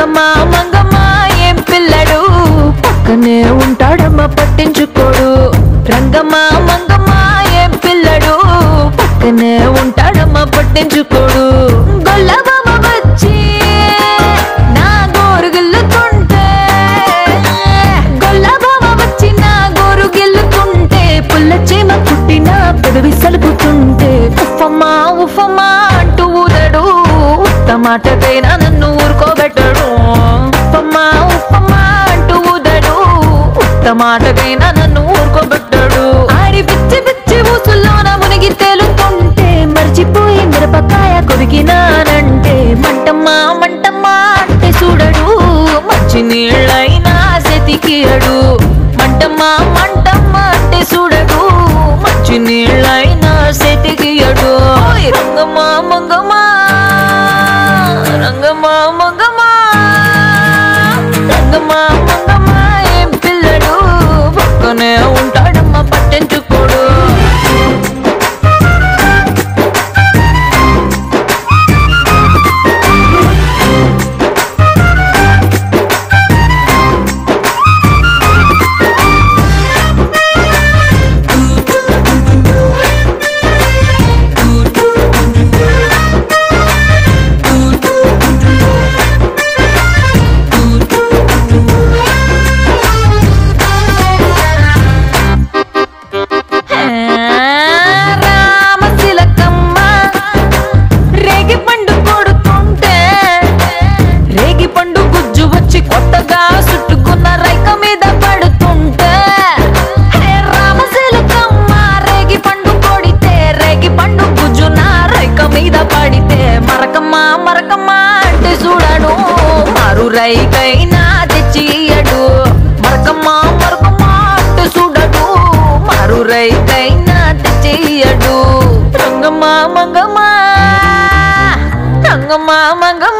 రంగమ్మ మంగమ్మ ఏం పిల్లడు పక్కనే ఉంటాడమ్మ పట్టించుకోడు రంగమ్మ మంగమ్మ ఏం పిల్లడు పక్కనే ఉంటాడమ్మ పట్టించుకోడు గొల్లబామ వచ్చి నా గోరు గిల్లుతుంటే గొల్లబామ వచ్చి నా గోరు గిల్లుతుంటే పుల్ల చీమ పుట్టిన పెదవి సలుపుతుంటే ఉఫమ్మా ఉఫమ్మా అంటూ ఊదడు ఉత్తమాటకైనా నన్ను ఊరుకోబెట్టడు ఉఫమ్మా ఉఫమ్మా అంటూ ఊదడు ఉత్తమాటకైనా నన్ను ఊరుకోబెట్టడు ఆడి పిచ్చి పిచ్చి ఊసుల్లోన మునిగి తేలుతుంటే మర్చిపోయి మిరపకాయ కొరికినానంటే మంటమ్మా మంటమ్మా అంటే చూడడు మంచి నీళ్ళైనా సెతికియడు మంటమ్మా మంటమ్మా అంటే చూడడు మంచి నీళ్ళైనా సెతికియడు ఓయ్ రంగమ్మా మంగమ్మా రంగమ్మా మంగమ్మా రంగమ్మా మంగమ్మా ఏం పిల్లడు పక్కనే ఉంటాడమ్మా పట్టించుకోడు రామశిలకమ్మ రేగి పండు కొడుతుంటే రేగి పండు గుజ్జు వచ్చి కొత్తగా చుట్టుకున్న రైక మీద పడుతుంటే హే రామశిలకమ్మ రేగి పండు కొడితే రేగి పండు గుజ్జు నా రైక మీద పడితే మరకమ్మ మరకమ్మ అంటే చూడను మారు రైకైనా తెచ్చి ఇయ్యడు మరకమ్మ మరకమ్మ అంటే చూడడు మారు రైకైనా తెచ్చి ఇయ్యడు రంగమ్మ మంగమ్మ రంగమ్మ మంగమ్మ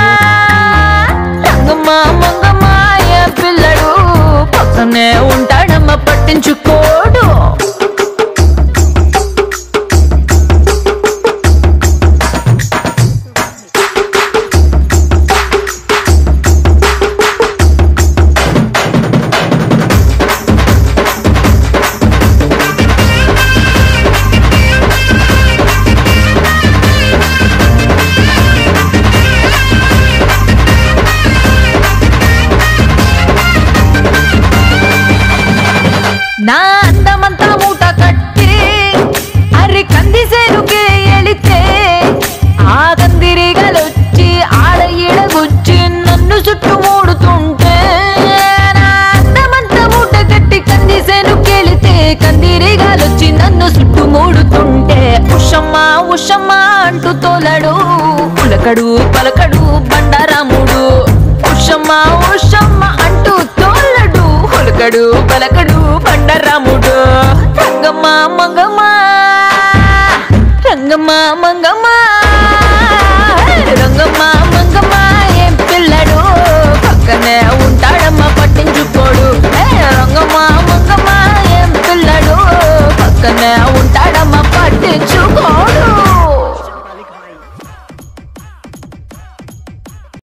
రంగమ్మ మంగమ్మ ఏ పిల్లడు పక్కనే ఉంటాడమ్మ పట్టించుకోడు నా అందమంతా మూట కట్టి అరి కంది సేనుకే ఎళితే ఆ కందిరిగలొచ్చి ఆడ ఈడ గుచ్చి నన్ను చుట్టుమూడుతుంటే నా అందమంతా మూట కట్టి కంది సేనుకెళితే కందిరిగాలొచ్చి నన్ను చుట్టుమూడుతుంటే ఉషమ్మ ఉషమ్మ అంటూ తోలడు పులకడు పలకడు బండారాముడు ఉషమ్మ ఉషమ్మ అంటూ తోలడు హులకడు పలకడు